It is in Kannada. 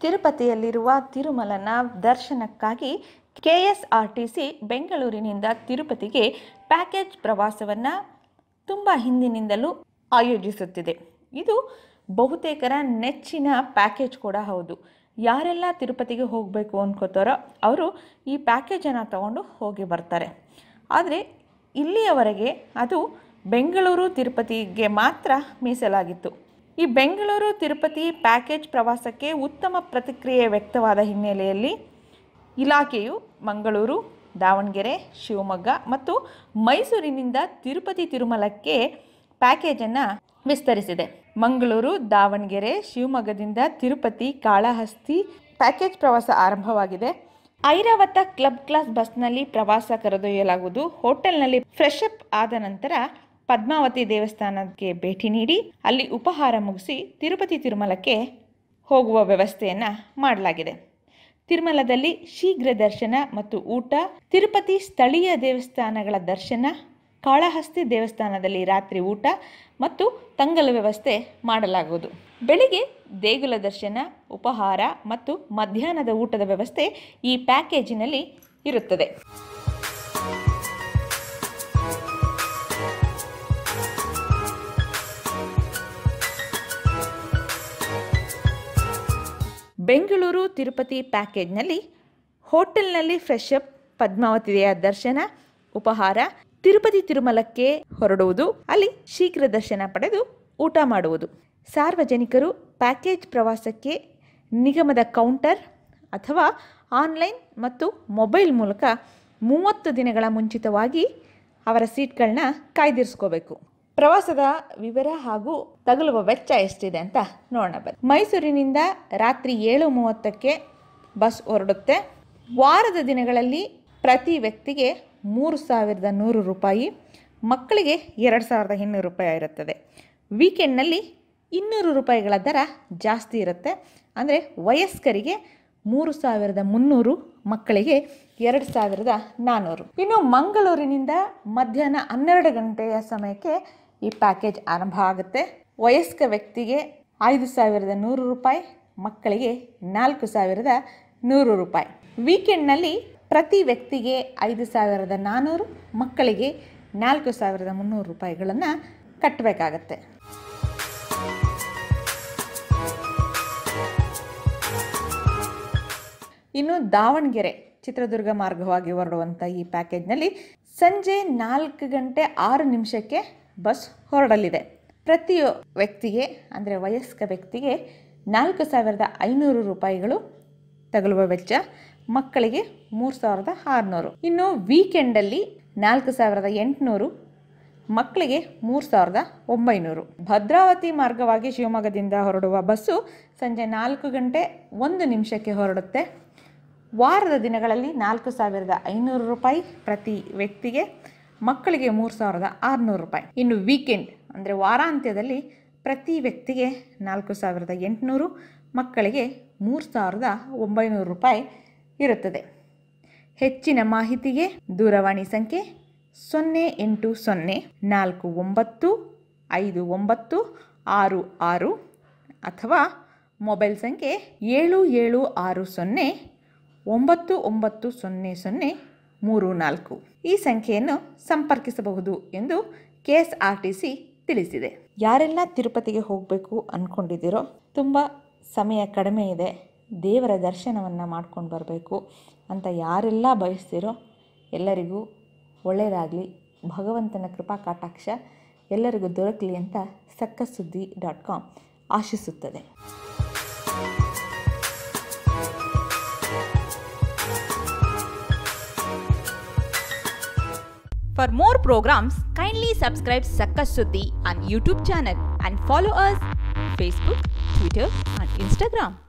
ತಿರುಪತಿಯಲ್ಲಿರುವ ತಿರುಮಲನ ದರ್ಶನಕ್ಕಾಗಿ ಕೆಎಸ್ಆರ್ಟಿಸಿ ಬೆಂಗಳೂರಿನಿಂದ ತಿರುಪತಿಗೆ ಪ್ಯಾಕೇಜ್ ಪ್ರವಾಸವನ್ನು ತುಂಬ ಹಿಂದಿನಿಂದಲೂ ಆಯೋಜಿಸುತ್ತಿದೆ ಇದು ಬಹುತೇಕರ ನೆಚ್ಚಿನ ಪ್ಯಾಕೇಜ್ ಕೂಡ ಹೌದು ಯಾರೆಲ್ಲ ತಿರುಪತಿಗೆ ಹೋಗಬೇಕು ಅನ್ಕೋತಾರೋ ಅವರು ಈ ಪ್ಯಾಕೇಜನ್ನು ತಗೊಂಡು ಹೋಗಿ ಬರ್ತಾರೆ ಆದರೆ ಇಲ್ಲಿಯವರೆಗೆ ಅದು ಬೆಂಗಳೂರು ತಿರುಪತಿಗೆ ಮಾತ್ರ ಮೀಸಲಾಗಿತ್ತು ಈ ಬೆಂಗಳೂರು ತಿರುಪತಿ ಪ್ಯಾಕೇಜ್ ಪ್ರವಾಸಕ್ಕೆ ಉತ್ತಮ ಪ್ರತಿಕ್ರಿಯೆ ವ್ಯಕ್ತವಾದ ಹಿನ್ನೆಲೆಯಲ್ಲಿ ಇಲಾಖೆಯು ಮಂಗಳೂರು ದಾವಣಗೆರೆ ಶಿವಮೊಗ್ಗ ಮತ್ತು ಮೈಸೂರಿನಿಂದ ತಿರುಪತಿ ತಿರುಮಲಕ್ಕೆ ಪ್ಯಾಕೇಜನ್ನು ವಿಸ್ತರಿಸಿದೆ ಮಂಗಳೂರು ದಾವಣಗೆರೆ ಶಿವಮೊಗ್ಗದಿಂದ ತಿರುಪತಿ ಕಾಳಹಸ್ತಿ ಪ್ಯಾಕೇಜ್ ಪ್ರವಾಸ ಆರಂಭವಾಗಿದೆ ಐರಾವತ ಕ್ಲಬ್ ಕ್ಲಾಸ್ ಬಸ್ನಲ್ಲಿ ಪ್ರವಾಸ ಕರೆದೊಯ್ಯಲಾಗುವುದು ಹೋಟೆಲ್ನಲ್ಲಿ ಫ್ರೆಶ್ ಅಪ್ ಆದ ನಂತರ ಪದ್ಮಾವತಿ ದೇವಸ್ಥಾನಕ್ಕೆ ಭೇಟಿ ನೀಡಿ ಅಲ್ಲಿ ಉಪಹಾರ ಮುಗಿಸಿ ತಿರುಪತಿ ತಿರುಮಲಕ್ಕೆ ಹೋಗುವ ವ್ಯವಸ್ಥೆಯನ್ನು ಮಾಡಲಾಗಿದೆ ತಿರುಮಲದಲ್ಲಿ ಶೀಘ್ರ ದರ್ಶನ ಮತ್ತು ಊಟ ತಿರುಪತಿ ಸ್ಥಳೀಯ ದೇವಸ್ಥಾನಗಳ ದರ್ಶನ ಕಾಳಹಸ್ತಿ ದೇವಸ್ಥಾನದಲ್ಲಿ ರಾತ್ರಿ ಊಟ ಮತ್ತು ತಂಗಲು ವ್ಯವಸ್ಥೆ ಮಾಡಲಾಗುವುದು ಬೆಳಿಗ್ಗೆ ದೇಗುಲ ದರ್ಶನ ಉಪಹಾರ ಮತ್ತು ಮಧ್ಯಾಹ್ನದ ಊಟದ ವ್ಯವಸ್ಥೆ ಈ ಪ್ಯಾಕೇಜಿನಲ್ಲಿ ಇರುತ್ತದೆ ಬೆಂಗಳೂರು ತಿರುಪತಿ ಪ್ಯಾಕೇಜ್ನಲ್ಲಿ ಹೋಟೆಲ್ನಲ್ಲಿ ಫ್ರೆಶ್ ಅಪ್ ಪದ್ಮಾವತಿಯ ದರ್ಶನ ಉಪಹಾರ ತಿರುಪತಿ ತಿರುಮಲಕ್ಕೆ ಹೊರಡುವುದು ಅಲ್ಲಿ ಶೀಘ್ರ ದರ್ಶನ ಪಡೆದು ಊಟ ಮಾಡುವುದು ಸಾರ್ವಜನಿಕರು ಪ್ಯಾಕೇಜ್ ಪ್ರವಾಸಕ್ಕೆ ನಿಗಮದ ಕೌಂಟರ್ ಅಥವಾ ಆನ್ಲೈನ್ ಮತ್ತು ಮೊಬೈಲ್ ಮೂಲಕ ಮೂವತ್ತು ದಿನಗಳ ಮುಂಚಿತವಾಗಿ ಅವರ ಸೀಟ್ಗಳನ್ನ ಕಾಯ್ದಿರಿಸ್ಕೋಬೇಕು ಪ್ರವಾಸದ ವಿವರ ಹಾಗೂ ತಗುಲುವ ವೆಚ್ಚ ಎಷ್ಟಿದೆ ಅಂತ ನೋಡೋಣ ಬನ್ನಿ ಮೈಸೂರಿನಿಂದ ರಾತ್ರಿ ಏಳು ಮೂವತ್ತಕ್ಕೆ ಬಸ್ ಹೊರಡುತ್ತೆ ವಾರದ ದಿನಗಳಲ್ಲಿ ಪ್ರತಿ ವ್ಯಕ್ತಿಗೆ ಮೂರು ಸಾವಿರದ ನೂರು ರೂಪಾಯಿ ಮಕ್ಕಳಿಗೆ ಎರಡು ಸಾವಿರದ ಇನ್ನೂರು ರೂಪಾಯಿ ಇರುತ್ತದೆ ವೀಕೆಂಡ್ನಲ್ಲಿ ಇನ್ನೂರು ರೂಪಾಯಿಗಳ ದರ ಜಾಸ್ತಿ ಇರುತ್ತೆ ಅಂದರೆ ವಯಸ್ಕರಿಗೆ ಮೂರು ಸಾವಿರದ ಮುನ್ನೂರು ಮಕ್ಕಳಿಗೆ ಎರಡು ಸಾವಿರದ ನಾನ್ನೂರು ಇನ್ನು ಮಂಗಳೂರಿನಿಂದ ಮಧ್ಯಾಹ್ನ ಹನ್ನೆರಡು ಗಂಟೆಯ ಸಮಯಕ್ಕೆ ಈ ಪ್ಯಾಕೇಜ್ ಆರಂಭ ಆಗುತ್ತೆ ವಯಸ್ಕ ವ್ಯಕ್ತಿಗೆ ಐದು ಸಾವಿರದ ನೂರು ರೂಪಾಯಿ ಮಕ್ಕಳಿಗೆ ನಾಲ್ಕು ಸಾವಿರದ ನೂರು ರೂಪಾಯಿ ವೀಕೆಂಡ್ನಲ್ಲಿ ಪ್ರತಿ ವ್ಯಕ್ತಿಗೆ ಐದು ಸಾವಿರದ ನಾನ್ನೂರು ಮಕ್ಕಳಿಗೆ ನಾಲ್ಕು ಸಾವಿರದ ಮುನ್ನೂರು ರೂಪಾಯಿಗಳನ್ನು ಕಟ್ಟಬೇಕಾಗತ್ತೆ ಇನ್ನು ದಾವಣಗೆರೆ ಚಿತ್ರದುರ್ಗ ಮಾರ್ಗವಾಗಿ ಹೊರಡುವಂಥ ಈ ಪ್ಯಾಕೇಜ್ನಲ್ಲಿ ಸಂಜೆ ನಾಲ್ಕು ಗಂಟೆ ಆರು ನಿಮಿಷಕ್ಕೆ ಬಸ್ ಹೊರಡಲಿದೆ ಪ್ರತಿ ವ್ಯಕ್ತಿಗೆ ಅಂದರೆ ವಯಸ್ಕ ವ್ಯಕ್ತಿಗೆ ನಾಲ್ಕು ಸಾವಿರದ ಐನೂರು ರೂಪಾಯಿಗಳು ತಗಲುವ ವೆಚ್ಚ ಮಕ್ಕಳಿಗೆ ಮೂರು ಸಾವಿರದ ಆರುನೂರು ಇನ್ನು ವೀಕೆಂಡಲ್ಲಿ ನಾಲ್ಕು ಸಾವಿರದ ಎಂಟುನೂರು ಮಕ್ಕಳಿಗೆ ಮೂರು ಸಾವಿರದ ಒಂಬೈನೂರು ಭದ್ರಾವತಿ ಮಾರ್ಗವಾಗಿ ಶಿವಮೊಗ್ಗದಿಂದ ಹೊರಡುವ ಬಸ್ಸು ಸಂಜೆ ನಾಲ್ಕು ಗಂಟೆ ಒಂದು ನಿಮಿಷಕ್ಕೆ ಹೊರಡುತ್ತೆ ವಾರದ ದಿನಗಳಲ್ಲಿ ನಾಲ್ಕು ಸಾವಿರದ ಐನೂರು ರೂಪಾಯಿ ಪ್ರತಿ ವ್ಯಕ್ತಿಗೆ ಮಕ್ಕಳಿಗೆ ಮೂರು ಸಾವಿರದ ಆರುನೂರು ರೂಪಾಯಿ ಇನ್ನು ವೀಕೆಂಡ್ ಅಂದರೆ ವಾರಾಂತ್ಯದಲ್ಲಿ ಪ್ರತಿ ವ್ಯಕ್ತಿಗೆ ನಾಲ್ಕು ಸಾವಿರದ ಎಂಟುನೂರು ಮಕ್ಕಳಿಗೆ ಮೂರು ಸಾವಿರದ ಒಂಬೈನೂರು ರೂಪಾಯಿ ಇರುತ್ತದೆ ಹೆಚ್ಚಿನ ಮಾಹಿತಿಗೆ ದೂರವಾಣಿ ಸಂಖ್ಯೆ ಸೊನ್ನೆ ಎಂಟು ಸೊನ್ನೆ ನಾಲ್ಕು ಒಂಬತ್ತು ಐದು ಒಂಬತ್ತು ಆರು ಆರು ಅಥವಾ ಮೊಬೈಲ್ ಸಂಖ್ಯೆ ಏಳು ಏಳು ಆರು ಸೊನ್ನೆ ಒಂಬತ್ತು ಒಂಬತ್ತು ಸೊನ್ನೆ ಸೊನ್ನೆ ಮೂರು ನಾಲ್ಕು ಈ ಸಂಖ್ಯೆಯನ್ನು ಸಂಪರ್ಕಿಸಬಹುದು ಎಂದು K S R T C ತಿಳಿಸಿದೆ ಯಾರೆಲ್ಲ ತಿರುಪತಿಗೆ ಹೋಗಬೇಕು ಅಂದ್ಕೊಂಡಿದ್ದೀರೋ ತುಂಬ ಸಮಯ ಕಡಿಮೆ ಇದೆ ದೇವರ ದರ್ಶನವನ್ನು ಮಾಡ್ಕೊಂಡು ಬರಬೇಕು ಅಂತ ಯಾರೆಲ್ಲ ಬಯಸ್ತಿರೋ ಎಲ್ಲರಿಗೂ ಒಳ್ಳೆಯದಾಗಲಿ ಭಗವಂತನ ಕೃಪಾ ಕಟಾಕ್ಷ ಎಲ್ಲರಿಗೂ ದೊರಕಲಿ ಅಂತ ಸಕ್ಕಸುದ್ದಿ ಡಾಟ್ ಕಾಮ್ ಆಶಿಸುತ್ತದೆ For more programs, kindly subscribe Sakkas Suddhi on YouTube channel and follow us Facebook, Twitter and Instagram.